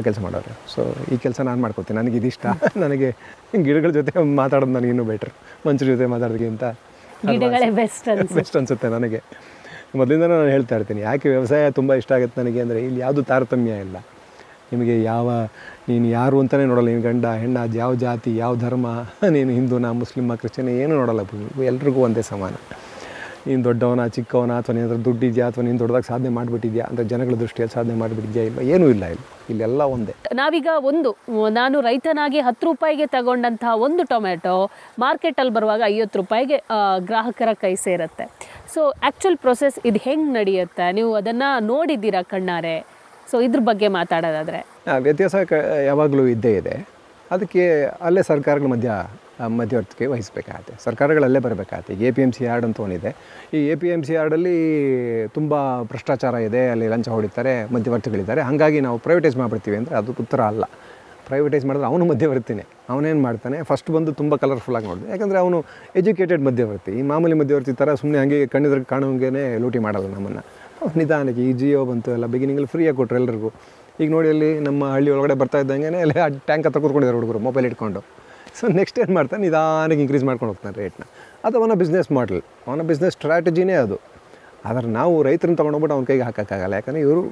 ಕೆಲಸ ಮಾಡೋರು ಸೊ ಈ ಕೆಲಸ ನಾನು ಮಾಡ್ಕೋತೀನಿ ನನಗೆ ಇದಿಷ್ಟ ನನಗೆ ಗಿಡಗಳ ಜೊತೆ ಮಾತಾಡೋದು ನನಗೆ ಇನ್ನೂ ಬೆಟ್ರ್ ಮನುಷ್ಯರ ಜೊತೆ ಮಾತಾಡೋದಕ್ಕಿಂತ ಗಿಡಗಳೇ ಬೆಸ್ಟ್ ಅನ್ಸುತ್ತೆ ಬೆಸ್ಟ್ ಅನಿಸುತ್ತೆ ನನಗೆ ಮೊದಲಿಂದ ನಾನು ಹೇಳ್ತಾ ಇರ್ತೀನಿ ಯಾಕೆ ವ್ಯವಸಾಯ ತುಂಬ ಇಷ್ಟ ಆಗುತ್ತೆ ನನಗೆ ಅಂದರೆ ಇಲ್ಲಿ ಯಾವುದು ತಾರತಮ್ಯ ಇಲ್ಲ ನಿಮಗೆ ಯಾವ ನೀನು ಯಾರು ಅಂತಲೇ ನೋಡಲ್ಲ ನೀನು ಗಂಡ ಹೆಣ್ಣ ಅದು ಯಾವ ಜಾತಿ ಯಾವ ಧರ್ಮ ನೀನು ಹಿಂದೂನಾ ಮುಸ್ಲಿಮ ಕ್ರಿಶ್ಚಿಯನ್ ಏನೂ ನೋಡಲ್ಲ ಎಲ್ರಿಗೂ ಒಂದೇ ಸಮಾನ ನೀನು ದೊಡ್ಡವನ ಚಿಕ್ಕವನ ಅಥವಾ ನೀನು ದುಡ್ಡಿದ್ಯಾ ಅಥವಾ ನೀನು ದೊಡ್ಡದಾಗಿ ಸಾಧನೆ ಮಾಡಿಬಿಟ್ಟಿದ್ಯಾ ಅಂತ ಜನಗಳ ದೃಷ್ಟಿಯಲ್ಲಿ ಸಾಧನೆ ಮಾಡಿಬಿಟ್ಟಿದ್ಯಾ ಇಲ್ಲ ಏನೂ ಇಲ್ಲ ಇಲ್ಲಿ ಇಲ್ಲೆಲ್ಲ ಒಂದೇ ನಾವೀಗ ಒಂದು ನಾನು ರೈತನಾಗಿ ಹತ್ತು ರೂಪಾಯಿಗೆ ತಗೊಂಡಂತಹ ಒಂದು ಟೊಮೆಟೊ ಮಾರ್ಕೆಟಲ್ಲಿ ಬರುವಾಗ ಐವತ್ತು ರೂಪಾಯಿಗೆ ಆ, ಗ್ರಾಹಕರ ಕೈ ಸೇರುತ್ತೆ ಸೊ ಆ್ಯಕ್ಚುಲ್ ಪ್ರೊಸೆಸ್ ಇದು ಹೆಂಗೆ ನಡೆಯುತ್ತೆ ನೀವು ಅದನ್ನು ನೋಡಿದ್ದೀರಾ ಕಣ್ಣಾರೆ ಸೊ ಇದ್ರ ಬಗ್ಗೆ ಮಾತಾಡೋದಾದರೆ ಆ, ವ್ಯತ್ಯಾಸ ಕ ಯಾವಾಗಲೂ ಇದ್ದೇ ಇದೆ ಅದಕ್ಕೆ ಅಲ್ಲೇ ಸರ್ಕಾರಗಳ ಮಧ್ಯ ಆ, ಮಧ್ಯವರ್ತಿಕೆ ವಹಿಸಬೇಕಾಗತ್ತೆ ಸರ್ಕಾರಗಳಲ್ಲೇ ಬರಬೇಕಾಗತ್ತೆ ಈಗ A P M C yard ಅಂತ ಒಂದಿದೆ ಈ ಎ ಪಿ ಎಮ್ ಸಿ ಯಾರ್ಡಲ್ಲಿ ತುಂಬ ಭ್ರಷ್ಟಾಚಾರ ಇದೆ ಅಲ್ಲಿ ಲಂಚ ಹೊಡಿತಾರೆ ಮಧ್ಯವರ್ತಿಗಳಿದ್ದಾರೆ ಹಾಗಾಗಿ ನಾವು ಪ್ರೈವೇಟೈಸ್ ಮಾಡಿಬಿಡ್ತೀವಿ ಅಂದರೆ ಅದು ಉತ್ತರ ಅಲ್ಲ ಪ್ರೈವೇಟೈಸ್ ಮಾಡಿದ್ರೆ ಅವನು ಮಧ್ಯವರ್ತಿನೇ ಅವನೇನು ಮಾಡ್ತಾನೆ ಫಸ್ಟ್ ಬಂದು ತುಂಬ ಕಲರ್ಫುಲ್ಲಾಗಿ ನೋಡಿದೆ ಯಾಕಂದರೆ ಅವನು ಎಜುಕೇಟೆಡ್ ಮಧ್ಯವರ್ತಿ ಈ ಮಾಮೂಲಿ ಮಧ್ಯವರ್ತಿ ಥರ ಸುಮ್ಮನೆ ಹಂಗೆ ಕಣ್ಣಿದ್ರೆ ಕಾಣೋಂಗೆ ಲೂಟಿ ಮಾಡಲ್ಲ ನಮ್ಮನ್ನು ನಿಧಾನಕ್ಕೆ ಈ ಜಿಯೋ ಬಂತು ಎಲ್ಲ ಬಿಗಿನಿಂಗಲ್ಲಿ ಫ್ರೀಯಾಗಿ ಕೊಟ್ಟರು ಎಲ್ಲರಿಗೂ ಈಗ ನೋಡಿ ಅಲ್ಲಿ ನಮ್ಮ ಹಳ್ಳಿ ಒಳಗಡೆ ಬರ್ತಾ ಇದ್ದಂಗೆ ಅಲ್ಲಿ ಆ ಟ್ಯಾಂಕ್ ಹತ್ರ ಕೂತ್ಕೊಂಡಿದ್ದಾರೆ ಹುಡುಗರು ಮೊಬೈಲ್ ಇಟ್ಕೊಂಡು ಸೊ ನೆಕ್ಸ್ಟ್ ಏನು ಮಾಡ್ತಾನೆ ನಿಧಾನಕ್ಕೆ ಇನ್ಕ್ರೀಸ್ ಮಾಡ್ಕೊಂಡು ಹೋಗ್ತಾನೆ ರೇಟ್ನ ಅದು ಅವನ ಬಿಸ್ನೆಸ್ ಮಾಡಲ್ ಅವನ ಬಿಸ್ನೆಸ್ ಸ್ಟ್ರಾಟಜಿನೇ ಅದು ಆದರೆ ನಾವು ರೈತರನ್ನ ತೊಗೊಂಡೋಗ್ಬಿಟ್ಟು ಅವ್ನ ಕೈಗೆ ಹಾಕೋಕ್ಕಾಗಲ್ಲ ಯಾಕಂದರೆ ಇವರು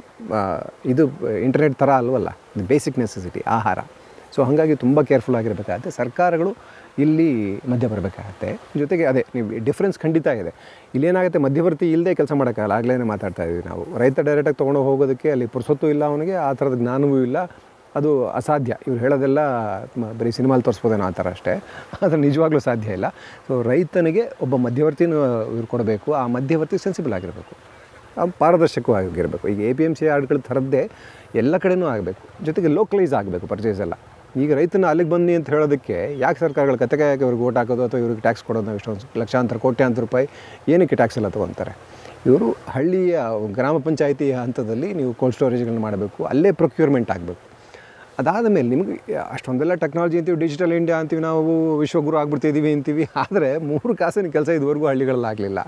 ಇದು ಇಂಟರ್ನೆಟ್ ಥರ ಅಲ್ವಲ್ಲ ಇದು ಬೇಸಿಕ್ ನೆಸೆಸಿಟಿ ಆಹಾರ ಸೊ ಹಾಗಾಗಿ ತುಂಬ ಕೇರ್ಫುಲ್ ಆಗಿರಬೇಕಾಗತ್ತೆ ಸರ್ಕಾರಗಳು ಇಲ್ಲಿ ಮಧ್ಯ ಬರಬೇಕಾಗತ್ತೆ ಜೊತೆಗೆ ಅದೇ ನೀವು ಡಿಫ್ರೆನ್ಸ್ ಖಂಡಿತ ಇದೆ ಇಲ್ಲೇನಾಗುತ್ತೆ ಮಧ್ಯವರ್ತಿ ಇಲ್ಲದೆ ಕೆಲಸ ಮಾಡೋಕ್ಕಾಗಲ್ಲ ಆಗಲೇ ಮಾತಾಡ್ತಾ ಇದ್ವಿ ನಾವು ರೈತ ಡೈರೆಕ್ಟಾಗಿ ತೊಗೊಂಡು ಹೋಗೋದಕ್ಕೆ ಅಲ್ಲಿ ಪುರ್ಸೊತ್ತು ಇಲ್ಲ ಅವನಿಗೆ ಆ ಥರದ ಜ್ಞಾನವೂ ಇಲ್ಲ ಅದು ಅಸಾಧ್ಯ ಇವ್ರು ಹೇಳೋದೆಲ್ಲ ಮ- ಬರೀ ಸಿನಿಮಾಲಿ ತೋರಿಸ್ಬೋದೇನೋ ಆ ಥರ ಅಷ್ಟೇ ಆದರೆ ನಿಜವಾಗ್ಲೂ ಸಾಧ್ಯ ಇಲ್ಲ ಸೊ ರೈತನಿಗೆ ಒಬ್ಬ ಮಧ್ಯವರ್ತಿನೂ ಇವ್ರು ಕೊಡಬೇಕು ಆ ಮಧ್ಯವರ್ತಿ ಸೆನ್ಸಿಬಲ್ ಆಗಿರಬೇಕು ಆ ಪಾರದರ್ಶಕವಾಗಿರಬೇಕು ಈಗ ಎ ಪಿ ಎಮ್ ಸಿ ಆರ್ಡ್ಗಳ ಥರದ್ದೇ ಎಲ್ಲ ಕಡೆನೂ ಆಗಬೇಕು ಜೊತೆಗೆ ಲೋಕಲೈಸ್ ಆಗಬೇಕು ಪರ್ಚೇಸ್ ಎಲ್ಲ ಈಗ ರೈತನ ಅಲ್ಲಿಗೆ ಬನ್ನಿ ಅಂತ ಹೇಳೋದಕ್ಕೆ ಯಾಕೆ ಸರ್ಕಾರಗಳು ಕತೆಕಾಯಕ್ಕೆ ಇವ್ರಿಗೆ ಓಟ್ ಹಾಕೋದು ಅಥವಾ ಇವ್ರಿಗೆ ಟ್ಯಾಕ್ಸ್ ಕೊಡೋದು ನಾವು ಇಷ್ಟೊಂದು ಲಕ್ಷಾಂತರ ಕೋಟ್ಯಾಂತರ ರೂಪಾಯಿ ಏನಕ್ಕೆ ಟ್ಯಾಕ್ಸ್ ಎಲ್ಲ ತೊಗೊತಾರೆ ಇವರು ಹಳ್ಳಿಯ ಗ್ರಾಮ ಪಂಚಾಯಿತಿ ಹಂತದಲ್ಲಿ ನೀವು ಕೋಲ್ಡ್ ಸ್ಟೋರೇಜ್ಗಳನ್ನ ಮಾಡಬೇಕು ಅಲ್ಲೇ ಪ್ರೊಕ್ಯೂರ್ಮೆಂಟ್ ಆಗಬೇಕು ಅದಾದ ಮೇಲೆ ನಿಮಗೆ ಅಷ್ಟೊಂದೆಲ್ಲ ಟೆಕ್ನಾಲಜಿ ಅಂತೀವಿ ಡಿಜಿಟಲ್ ಇಂಡಿಯಾ ಅಂತೀವಿ ನಾವು ವಿಶ್ವಗುರು ಆಗ್ಬಿಡ್ತಿದ್ದೀವಿ ಅಂತೀವಿ ಆದರೆ ಮೂರು ಕಾಸಿನ ಕೆಲಸ ಇದುವರೆಗೂ ಹಳ್ಳಿಗಳಲ್ಲಿ ಆಗಲಿಲ್ಲ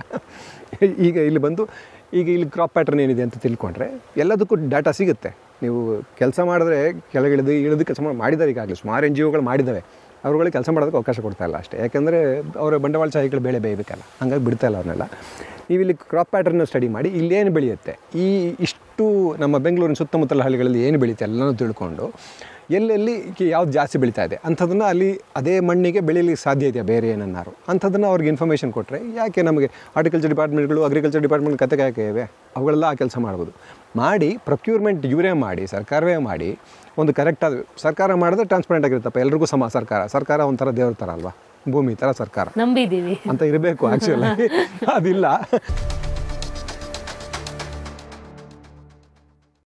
ಈಗ ಇಲ್ಲಿ ಬಂದು ಈಗ ಇಲ್ಲಿ ಕ್ರಾಪ್ ಪ್ಯಾಟರ್ನ್ ಏನಿದೆ ಅಂತ ತಿಳ್ಕೊಂಡ್ರೆ ಎಲ್ಲದಕ್ಕೂ ಡಾಟಾ ಸಿಗುತ್ತೆ ನೀವು ಕೆಲಸ ಮಾಡಿದ್ರೆ ಕೆಳಗಿಳಿದು ಇಳಿದು ಕೆಲಸ ಮಾಡಿ ಮಾಡಿದ್ದಾರೆ ಈಗಾಗಲೇ ಸುಮಾರು ಎನ್ ಜಿ ಒಗಳು ಮಾಡಿದ್ದಾವೆ ಅವ್ರುಗಳಿಗೆ ಕೆಲಸ ಮಾಡೋದಕ್ಕೆ ಅವಕಾಶ ಕೊಡ್ತಾ ಇಲ್ಲ ಅಷ್ಟೇ ಯಾಕೆಂದರೆ ಅವರ ಬಂಡವಾಳಶಾಹಿಗಳು ಬೆಳೆ ಬೇಯಬೇಕಲ್ಲ ಹಂಗಾಗಿ ಬಿಡ್ತಾ ಇಲ್ಲ ಅವನ್ನೆಲ್ಲ ನೀವು ಇಲ್ಲಿ ಕ್ರಾಪ್ ಪ್ಯಾಟರ್ನ ಸ್ಟಡಿ ಮಾಡಿ ಇಲ್ಲೇನು ಬೆಳೆಯುತ್ತೆ ಈ ಇಷ್ಟು ನಮ್ಮ ಬೆಂಗಳೂರಿನ ಸುತ್ತಮುತ್ತಲ ಹಳ್ಳಿಗಳಲ್ಲಿ ಏನು ಬೆಳೀತೆ ಎಲ್ಲನೂ ತಿಳ್ಕೊಂಡು ಎಲ್ಲೆಲ್ಲಿ ಯಾವ್ದು ಜಾಸ್ತಿ ಬೆಳೀತಾ ಇದೆ ಅಂಥದ್ದನ್ನು ಅಲ್ಲಿ ಅದೇ ಮಣ್ಣಿಗೆ ಬೆಳೀಲಿಕ್ಕೆ ಸಾಧ್ಯ ಇದೆಯಾ ಬೇರೆ ಏನನ್ನಾರು ಅಂಥದ್ದನ್ನು ಅವ್ರಿಗೆ ಇನ್ಫಾರ್ಮೇಷನ್ ಕೊಟ್ಟರೆ ಯಾಕೆ ನಮಗೆ ಹಾರ್ಟಿಕಲ್ಚರ್ ಡಿಪಾರ್ಟ್ಮೆಂಟ್ಗಳು ಅಗ್ರಿಕಲ್ಚರ್ ಡಿಪಾರ್ಟ್ಮೆಂಟ್ ಕತೆ ಯಾಕೆ ಇವೆ ಅವುಗಳೆಲ್ಲ ಆ ಕೆಲಸ ಮಾಡ್ಬೋದು ಮಾಡಿ ಪ್ರೊಕ್ಯೂರ್ಮೆಂಟ್ ಇವರೇ ಮಾಡಿ ಸರ್ಕಾರವೇ ಮಾಡಿ ಒಂದು ಕರೆಕ್ಟಾದ ಸರ್ಕಾರ ಮಾಡಿದ್ರೆ ಟ್ರಾನ್ಸ್ಪರೆಂಟ್ ಆಗಿರುತ್ತಪ್ಪ ಎಲ್ರಿಗೂ ಸಮ ಸರ್ಕಾರ ಸರ್ಕಾರ ಒಂಥರ ದೇವ್ರ ಥರ ಅಲ್ವಾ ಭೂಮಿ ಥರ ಸರ್ಕಾರ ನಂಬಿದ್ದೀವಿ ಅಂತ ಇರಬೇಕು ಆ್ಯಕ್ಚುಲಿ ಅದಿಲ್ಲ